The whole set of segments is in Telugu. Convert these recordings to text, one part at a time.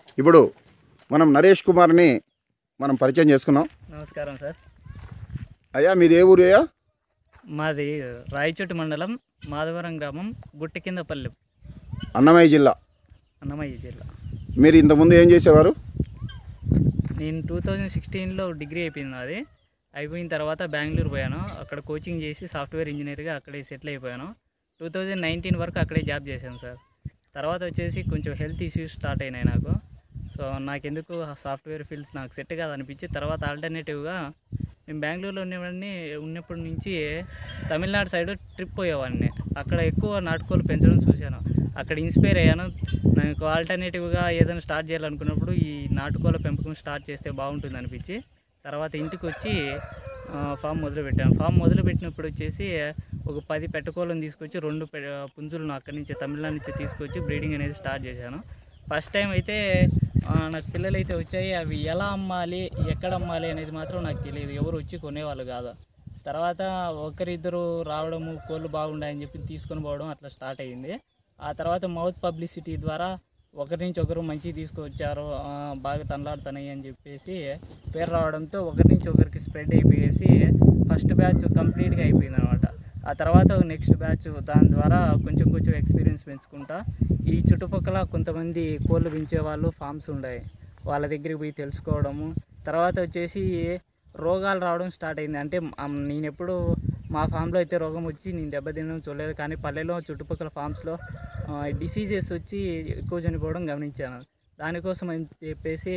ఇప్పుడు మనం నరేష్ కుమార్ని మనం పరిచయం చేసుకున్నాం నమస్కారం సార్ అయ్యా మీది ఏ ఊరు అయ్యా మాది రాయచోటి మండలం మాధవరం గ్రామం గుట్టి కింద పల్లె అన్నమయ్య జిల్లా అన్నమయ్య జిల్లా మీరు ఇంతకుముందు ఏం చేసేవారు నేను టూ థౌజండ్ సిక్స్టీన్లో డిగ్రీ అయిపోయింది నాది అయిపోయిన తర్వాత బెంగళూరు పోయాను అక్కడ కోచింగ్ చేసి సాఫ్ట్వేర్ ఇంజనీర్గా అక్కడే సెటిల్ అయిపోయాను టూ థౌజండ్ నైన్టీన్ వరకు అక్కడే జాబ్ చేశాను సార్ తర్వాత వచ్చేసి కొంచెం హెల్త్ ఇష్యూస్ స్టార్ట్ అయినాయి నాకు సో నాకెందుకు సాఫ్ట్వేర్ ఫీల్డ్స్ నాకు సెట్ కాదనిపించి తర్వాత ఆల్టర్నేటివ్గా నేను బెంగళూరులో ఉండేవాడిని ఉన్నప్పటి నుంచి తమిళనాడు సైడ్ ట్రిప్ పోయేవాడిని అక్కడ ఎక్కువ నాటుకోలు పెంచడం చూశాను అక్కడ ఇన్స్పైర్ అయ్యాను నాకు ఆల్టర్నేటివ్గా ఏదైనా స్టార్ట్ చేయాలనుకున్నప్పుడు ఈ నాటుకోల పెంపకం స్టార్ట్ చేస్తే బాగుంటుంది అనిపించి తర్వాత ఇంటికి వచ్చి ఆ, ఫామ్ మొదలుపెట్టాను ఫామ్ మొదలుపెట్టినప్పుడు వచ్చేసి ఒక పది పెట్టకోళ్ళని తీసుకొచ్చి రెండు పె పుంజులను అక్కడి నుంచి తమిళనాడు నుంచి తీసుకొచ్చి బ్రీడింగ్ అనేది స్టార్ట్ చేశాను ఫస్ట్ టైం అయితే ఆ, నాకు పిల్లలు అయితే వచ్చాయి అవి ఎలా అమ్మాలి ఎక్కడ అమ్మాలి అనేది మాత్రం నాకు తెలియదు ఎవరు వచ్చి కొనేవాళ్ళు కాదు తర్వాత ఒకరిద్దరు రావడము కోళ్ళు బాగున్నాయని చెప్పి తీసుకొని పోవడం అట్లా స్టార్ట్ అయ్యింది ఆ తర్వాత మౌత్ పబ్లిసిటీ ద్వారా ఒకరి నుంచి ఒకరు మంచి తీసుకొచ్చారు ఆ, బాగా తనలాడుతున్నాయి అని చెప్పేసి పేరు రావడంతో ఒకరి నుంచి ఒకరికి స్ప్రెడ్ అయిపోయేసి ఫస్ట్ బ్యాచ్ కంప్లీట్గా అయిపోయింది అనమాట ఆ తర్వాత నెక్స్ట్ బ్యాచ్ దాని ద్వారా కొంచెం కొంచెం ఎక్స్పీరియన్స్ పెంచుకుంటా ఈ చుట్టుపక్కల కొంతమంది కోళ్ళు పెంచే వాళ్ళు ఫామ్స్ ఉన్నాయి వాళ్ళ దగ్గరికి పోయి తెలుసుకోవడము తర్వాత వచ్చేసి రోగాలు రావడం స్టార్ట్ అయింది అంటే మ- నేను ఎప్పుడు మా ఫామ్లో అయితే రోగం వచ్చి నేను దెబ్బతినడం చూడలేదు కానీ పల్లెలో చుట్టుపక్కల ఫామ్స్లో డిసీజెస్ వచ్చి ఎక్కువ చనిపోవడం గమనించాను దానికోసం అని చెప్పేసి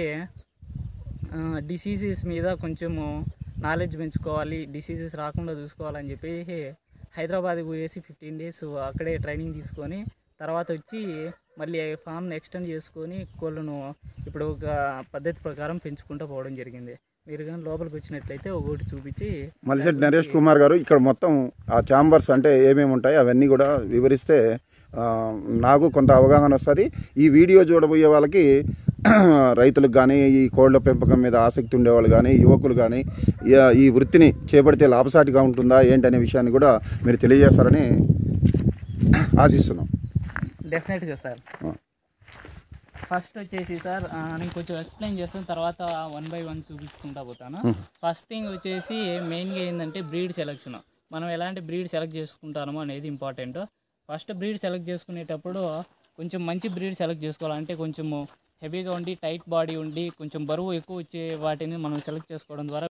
డిసీజెస్ మీద కొంచెము నాలెడ్జ్ పెంచుకోవాలి డిసీజెస్ రాకుండా చూసుకోవాలని చెప్పి హైదరాబాద్కి పోయేసి ఫిఫ్టీన్ డేస్ అక్కడే ట్రైనింగ్ తీసుకొని తర్వాత వచ్చి మళ్ళీ ఫామ్ని ఎక్స్టెండ్ చేసుకొని కోళ్ళను ఇప్పుడు ఒక పద్ధతి ప్రకారం పెంచుకుంటూ పోవడం జరిగింది మీరు కానీ లోపలికి వచ్చినట్లయితే ఒకటి చూపించి మలిశెట్టి నరేష్ కుమార్ గారు ఇక్కడ మొత్తం ఆ ఛాంబర్స్ అంటే ఏమేమి ఉంటాయి అవన్నీ కూడా వివరిస్తే ఆ, నాకు కొంత అవగాహన వస్తుంది ఈ వీడియో చూడబోయే వాళ్ళకి రైతులకు కానీ ఈ కోళ్ళ పెంపకం మీద ఆసక్తి ఉండేవాళ్ళు కానీ యువకులు కానీ ఈ- ఈ వృత్తిని చేపడితే లాభసాటిగా ఉంటుందా ఏంటనే విషయాన్ని కూడా మీరు తెలియజేస్తారని ఆశిస్తున్నాం డెఫినెట్గా సార్ ఆ. ఫస్ట్ వచ్చేసి సార్ ఆ, నేను కొంచెం ఎక్స్ప్లెయిన్ చేస్తాను తర్వాత వన్ బై వన్ చూపించుకుంటా పోతాను ఫస్ట్ థింగ్ వచ్చేసి మెయిన్గా ఏంటంటే బ్రీడ్ సెలెక్షన్ మనం ఎలాంటి బ్రీడ్ సెలెక్ట్ చేసుకుంటామో అనేది ఇంపార్టెంట్ ఫస్ట్ బ్రీడ్ సెలెక్ట్ చేసుకునేటప్పుడు కొంచెం మంచి బ్రీడ్ సెలెక్ట్ చేసుకోవాలంటే కొంచెం హెవీగా ఉండి టైట్ బాడీ ఉండి కొంచెం బరువు ఎక్కువ వచ్చే వాటిని మనం సెలెక్ట్ చేసుకోవడం ద్వారా